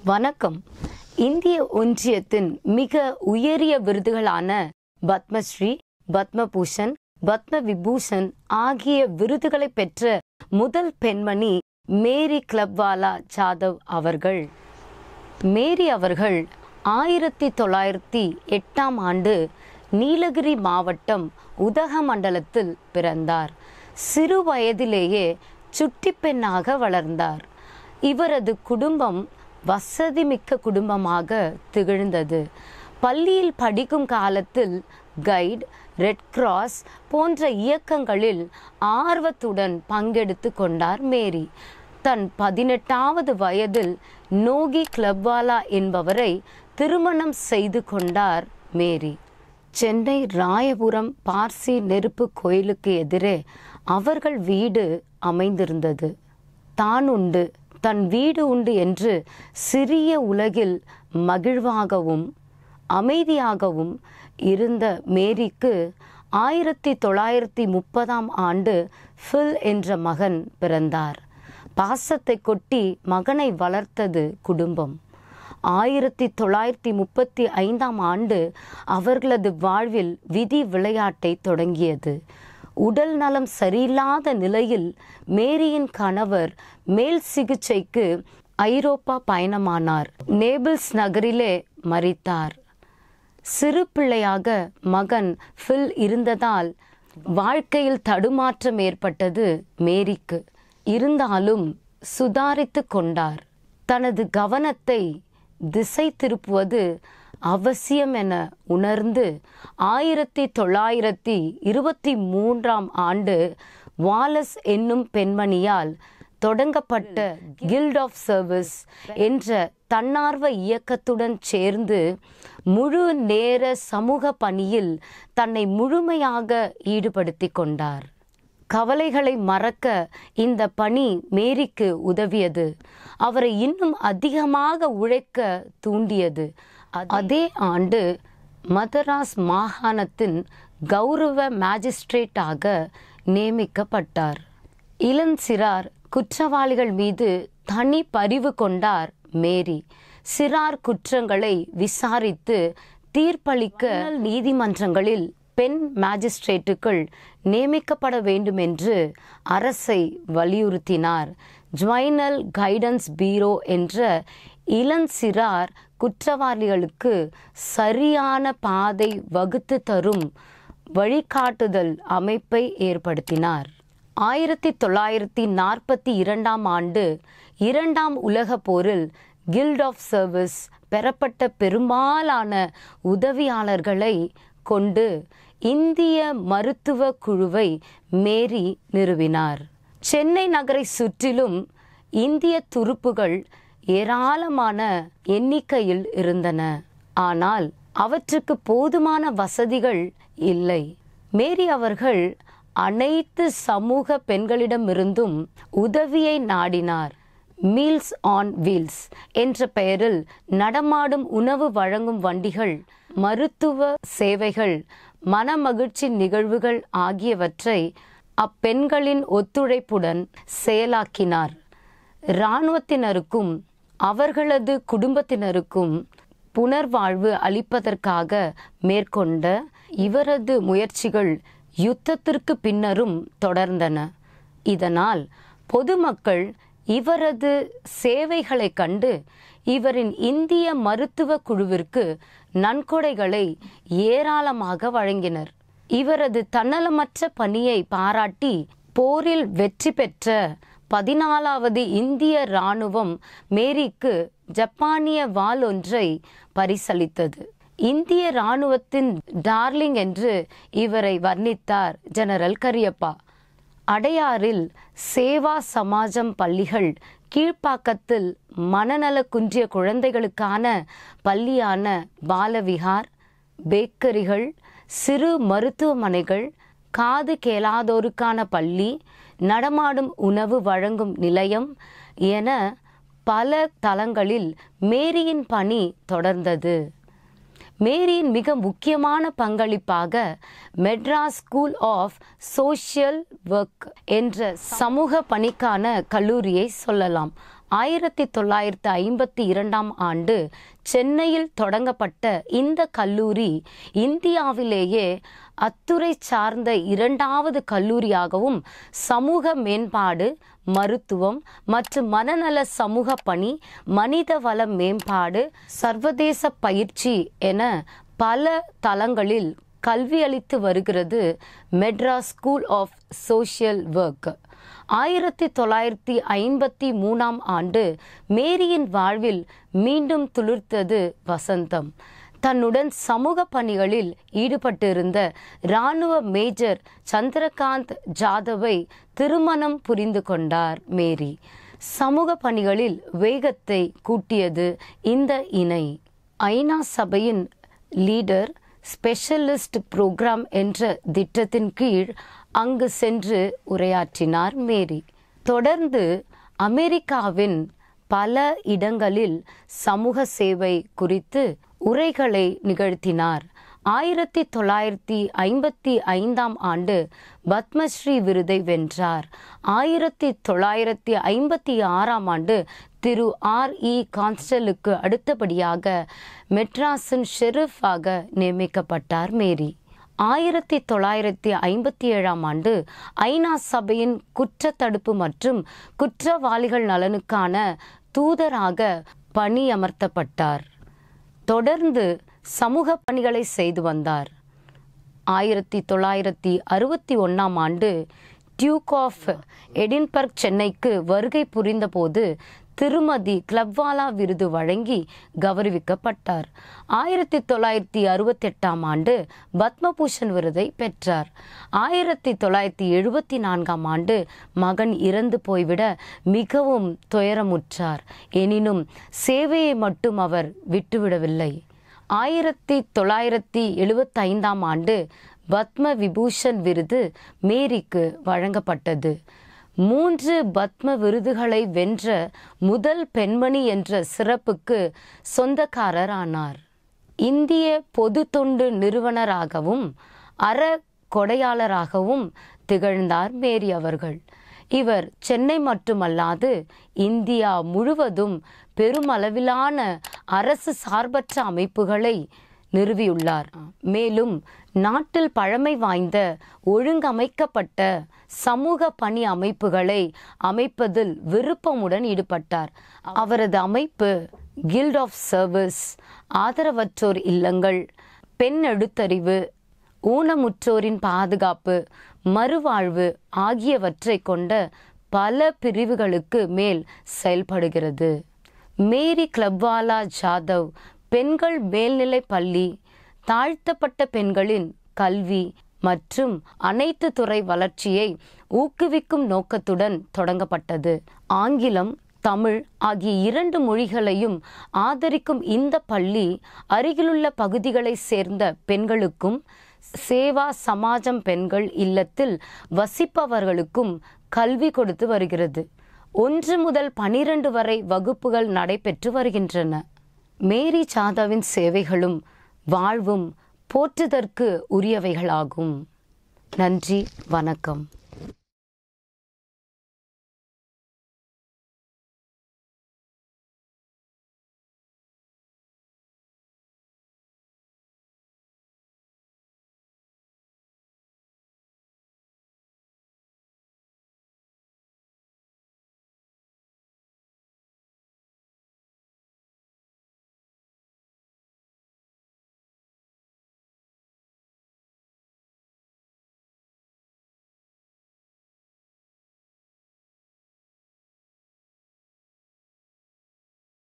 வணக்கம் இந்திய ஒன்றியத்தின் மிக உயரிய விருதுகளான பத்மஸ்ரீ பத்மபூஷன் பத்ம விபூஷன் ஆகிய விருதுகளை பெற்ற முதல் பெண்மணி மேரி கிளப்வாலா ஜாதவ் அவர்கள் மேரி அவர்கள் ஆயிரத்தி தொள்ளாயிரத்தி எட்டாம் ஆண்டு நீலகிரி மாவட்டம் உதகமண்டலத்தில் பிறந்தார் சிறு வயதிலேயே சுட்டிப் பெண்ணாக வளர்ந்தார் இவரது குடும்பம் வசதிமிக்க குடும்பமாக திகழ்ந்தது பள்ளியில் படிக்கும் காலத்தில் கைட் ரெட் கிராஸ் போன்ற இயக்கங்களில் ஆர்வத்துடன் பங்கெடுத்து கொண்டார் மேரி தன் பதினெட்டாவது வயதில் நோகி கிளப்வாலா என்பவரை திருமணம் செய்து கொண்டார் மேரி சென்னை ராயபுரம் பார்சி நெருப்பு கோயிலுக்கு எதிரே அவர்கள் வீடு அமைந்திருந்தது தான் உண்டு தன் வீடு உண்டு என்று சிறிய உலகில் மகிழ்வாகவும் அமைதியாகவும் இருந்த மேரிக்கு ஆயிரத்தி தொள்ளாயிரத்தி முப்பதாம் ஆண்டு ஃபில் என்ற மகன் பிறந்தார் பாசத்தை கொட்டி மகனை வளர்த்தது குடும்பம் ஆயிரத்தி தொள்ளாயிரத்தி முப்பத்தி ஐந்தாம் ஆண்டு அவர்களது வாழ்வில் விதி விளையாட்டை தொடங்கியது உடல் நலம் சரியில்லாத நிலையில் மேரியின் கணவர் மேல் சிகிச்சைக்கு ஐரோப்பா பயணமானார் நேபிள்ஸ் நகரிலே மறித்தார் சிறு பிள்ளையாக மகன் ஃபில் இருந்ததால் வாழ்க்கையில் தடுமாற்றம் ஏற்பட்டது மேரிக்கு இருந்தாலும் சுதாரித்து கொண்டார் தனது கவனத்தை திசை திருப்புவது அவசியம் என உணர்ந்து ஆயிரத்தி தொள்ளாயிரத்தி இருபத்தி மூன்றாம் ஆண்டு வாலஸ் என்னும் பெண்மணியால் தொடங்கப்பட்ட கில்ட் ஆஃப் சர்வீஸ் என்ற தன்னார்வ இயக்கத்துடன் சேர்ந்து முழு நேர சமூக பணியில் தன்னை முழுமையாக ஈடுபடுத்தி கொண்டார் கவலைகளை மறக்க இந்த பணி மேரிக்கு உதவியது அவரை இன்னும் அதிகமாக உழைக்க தூண்டியது அதே ஆண்டு மதராஸ் மாகாணத்தின் கௌரவ மேஜிஸ்ட்ரேட்டாக நியமிக்கப்பட்டார் இளஞ்சிறார் குற்றவாளிகள் மீது தனி பரிவு கொண்டார் மேரி சிறார் குற்றங்களை விசாரித்து தீர்ப்பளிக்க நீதிமன்றங்களில் பெண் மேஜிஸ்ட்ரேட்டுகள் நியமிக்கப்பட வேண்டும் என்று அரசை வலியுறுத்தினார் ஜுவைனல் கைடன்ஸ் பீரோ என்ற இளஞ்சிறார் குற்றவாளிகளுக்கு சரியான பாதை வகுத்து தரும் வழிகாட்டுதல் அமைப்பை ஏற்படுத்தினார் ஆயிரத்தி தொள்ளாயிரத்தி நாற்பத்தி இரண்டாம் ஆண்டு இரண்டாம் உலக போரில் கில்ட் ஆஃப் சர்வீஸ் பெறப்பட்ட பெரும்பாலான உதவியாளர்களை கொண்டு இந்திய மருத்துவ குழுவை மேரி நிறுவினார் சென்னை நகரை சுற்றிலும் இந்திய துருப்புகள் ஏராளமான எண்ணிக்கையில் இருந்தன ஆனால் அவற்றுக்கு போதுமான வசதிகள் இல்லை மேரி அவர்கள் அனைத்து சமூக பெண்களிடமிருந்தும் உதவியை நாடினார் மீல்ஸ் ஆன் வீல்ஸ் என்ற பெயரில் நடமாடும் உணவு வழங்கும் வண்டிகள் மருத்துவ சேவைகள் மனமகிழ்ச்சி நிகழ்வுகள் ஆகியவற்றை அப்பெண்களின் ஒத்துழைப்புடன் செயலாக்கினார் இராணுவத்தினருக்கும் அவர்களது குடும்பத்தினருக்கும் புனர்வாழ்வு அளிப்பதற்காக மேற்கொண்ட இவரது முயற்சிகள் யுத்தத்திற்கு பின்னரும் தொடர்ந்தன இதனால் பொதுமக்கள் இவரது சேவைகளை கண்டு இவரின் இந்திய மருத்துவ குழுவிற்கு நன்கொடைகளை ஏராளமாக வழங்கினர் இவரது தன்னலமற்ற பணியை பாராட்டி போரில் வெற்றி பெற்ற பதினாலாவது இந்திய இராணுவம் மேரிக்கு ஜப்பானிய வாள் ஒன்றை பரிசளித்தது இந்திய இராணுவத்தின் டார்லிங் என்று இவரை வர்ணித்தார் ஜெனரல் கரியப்பா அடையாறில் சேவா சமாஜம் பள்ளிகள் கீழ்ப்பாக்கத்தில் மனநல குன்றிய குழந்தைகளுக்கான பள்ளியான பாலவிகார் பேக்கரிகள் சிறு மருத்துவமனைகள் காது கேளாதோருக்கான பள்ளி நடமாடும் உணவு வழங்கும் நிலையம் என பல தளங்களில் மேரியின் பணி தொடர்ந்தது மேரியின் மிக முக்கியமான பங்களிப்பாக Madras school of social work என்ற சமூக பணிக்கான கல்லூரியை சொல்லலாம் ஆயிரத்தி தொள்ளாயிரத்தி ஐம்பத்தி இரண்டாம் ஆண்டு சென்னையில் தொடங்கப்பட்ட இந்த கல்லூரி இந்தியாவிலேயே அத்துறை சார்ந்த இரண்டாவது கல்லூரியாகவும் சமூக மேம்பாடு மருத்துவம் மற்றும் மனநல சமூக பணி மனித வள மேம்பாடு சர்வதேச பயிற்சி என பல தளங்களில் கல்வி அளித்து வருகிறது Madras school of social work ஆயிரத்தி தொள்ளாயிரத்தி ஐம்பத்தி மூணாம் ஆண்டு மேரியின் வாழ்வில் மீண்டும் துளிர்த்தது வசந்தம் தன்னுடன் சமூக பணிகளில் ஈடுபட்டிருந்த இராணுவ மேஜர் சந்திரகாந்த் ஜாதவை திருமணம் புரிந்து கொண்டார் மேரி சமூக பணிகளில் வேகத்தை கூட்டியது இந்த இணை ஐநா சபையின் லீடர் ஸ்பெஷலிஸ்ட் புரோகிராம் என்ற திட்டத்தின் கீழ் அங்கு சென்று உரையாற்றினார் மேரி தொடர்ந்து அமெரிக்காவின் பல இடங்களில் சமூக சேவை குறித்து உரைகளை நிகழ்த்தினார் ஆயிரத்தி தொள்ளாயிரத்தி ஐம்பத்தி ஐந்தாம் ஆண்டு பத்மஸ்ரீ விருதை வென்றார் ஆயிரத்தி தொள்ளாயிரத்தி ஐம்பத்தி ஆறாம் ஆண்டு திரு ஆர் இ கான்ஸ்டலுக்கு அடுத்தபடியாக மெட்ராஸின் ஷெரீஃபாக நியமிக்கப்பட்டார் மேரி ஆயிரத்தி தொள்ளாயிரத்தி ஐம்பத்தி ஏழாம் ஆண்டு ஐநா சபையின் குற்றத்தடுப்பு மற்றும் குற்றவாளிகள் நலனுக்கான தூதராக பணியமர்த்தப்பட்டார் தொடர்ந்து சமூக பணிகளை செய்து வந்தார் ஆயிரத்தி தொள்ளாயிரத்தி அறுபத்தி ஒன்றாம் ஆண்டு டியூக் ஆஃப் எடின்பர்க் சென்னைக்கு வருகை புரிந்தபோது திருமதி கிளப்வாலா விருது வழங்கி கௌரவிக்கப்பட்டார் ஆயிரத்தி தொள்ளாயிரத்தி அறுபத்தெட்டாம் ஆண்டு பத்மபூஷன் விருதை பெற்றார் ஆயிரத்தி தொள்ளாயிரத்தி எழுபத்தி நான்காம் ஆண்டு மகன் இறந்து போய்விட மிகவும் துயரமுற்றார் எனினும் சேவையை மட்டும் அவர் விட்டுவிடவில்லை ஆயிரத்தி தொள்ளாயிரத்தி எழுபத்தைந்தாம் ஆண்டு பத்ம விபூஷன் விருது மேரிக்கு வழங்கப்பட்டது மூன்று பத்ம விருதுகளை வென்ற முதல் பெண்மணி என்ற சிறப்புக்கு சொந்தக்காரர் ஆனார் இந்திய பொது தொண்டு நிறுவனராகவும் அற கொடையாளராகவும் திகழ்ந்தார் மேரி அவர்கள் இவர் சென்னை மட்டுமல்லாது இந்தியா முழுவதும் பெருமளவிலான அரசு சார்பற்ற அமைப்புகளை நிறுவியுள்ளார் மேலும் நாட்டில் பழமை வாய்ந்த ஒழுங்கமைக்கப்பட்ட சமூக பணி அமைப்புகளை அமைப்பதில் விருப்பமுடன் ஈடுபட்டார் அவரது அமைப்பு கில்ட் ஆஃப் சர்வீஸ் ஆதரவற்றோர் இல்லங்கள் பெண் எழுத்தறிவு ஊனமுற்றோரின் பாதுகாப்பு மறுவாழ்வு ஆகியவற்றை கொண்ட பல பிரிவுகளுக்கு மேல் செயல்படுகிறது மேரி கிளப்வாலா ஜாதவ் பெண்கள் மேல்நிலை பள்ளி தாழ்த்தப்பட்ட பெண்களின் கல்வி மற்றும் அனைத்து துறை வளர்ச்சியை ஊக்குவிக்கும் நோக்கத்துடன் தொடங்கப்பட்டது ஆங்கிலம் தமிழ் ஆகிய இரண்டு மொழிகளையும் ஆதரிக்கும் இந்த பள்ளி அருகிலுள்ள பகுதிகளைச் சேர்ந்த பெண்களுக்கும் சேவா சமாஜம் பெண்கள் இல்லத்தில் வசிப்பவர்களுக்கும் கல்வி கொடுத்து வருகிறது ஒன்று முதல் பனிரெண்டு வரை வகுப்புகள் நடைபெற்று வருகின்றன மேரி சாதாவின் சேவைகளும் வாழ்வும் போற்றுதற்கு உரியவைகளாகும் நன்றி வணக்கம்